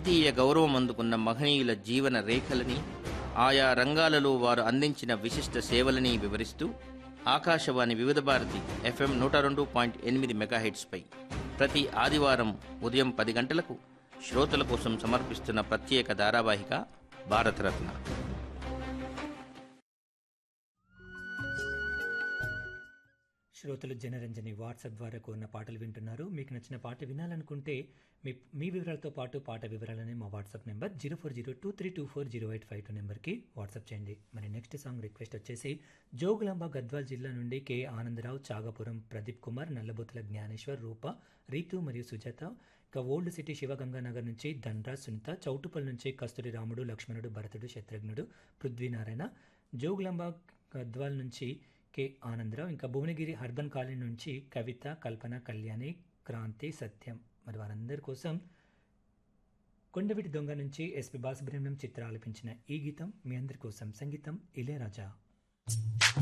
జాతీయ గౌరవం అందుకున్న మహనీయుల జీవన రేఖలని ఆయా రంగాలలో వారు అందించిన విశిష్ట సేవలని వివరిస్తూ ఆకాశవాణి వివిధ భారతి ఎఫ్ఎం నూట రెండు పాయింట్ ఎనిమిది మెగాహెట్స్పై ప్రతి ఆదివారం ఉదయం పది గంటలకు శ్రోతల కోసం సమర్పిస్తున్న ప్రత్యేక ధారావాహిక భారతరత్న శ్రోతలు జనరంజని వాట్సాప్ ద్వారా కోరిన పాటలు వింటున్నారు మీకు నచ్చిన పాట వినాలనుకుంటే మీ మీ వివరాలతో పాటు పాట వివరాలని మా WhatsApp number zero four zero two three two four zero eight five two నెంబర్కి వాట్సాప్ చేయండి మరి నెక్స్ట్ సాంగ్ రిక్వెస్ట్ వచ్చేసి జోగులాంబ గద్వాల్ జిల్లా నుండి కె ఆనందరావు చాగపురం ప్రదీప్ కుమార్ నల్లబొత్తుల జ్ఞానేశ్వర్ రూప రీతు మరియు సుజాత ఇక ఓల్డ్ సిటీ శివగంగానగర్ నుంచి దండ్రా సునీత చౌటుపల్ నుంచి కస్తూరి రాముడు లక్ష్మణుడు భరతుడు శత్రుఘ్నుడు పృథ్వీనారాయణ జోగులాంబ గద్వాల్ నుంచి కె ఆనందరావు ఇంకా భువనగిరి అర్బన్ కాలనీ నుంచి కవిత కల్పన కళ్యాణి క్రాంతి సత్యం మరి వారందరి కోసం కొండవిటి దొంగ నుంచి ఎస్పి బాలసుబ్రహ్మణ్యం చిత్ర ఆలపించిన ఈ గీతం మీ అందరి కోసం సంగీతం ఇళయరాజా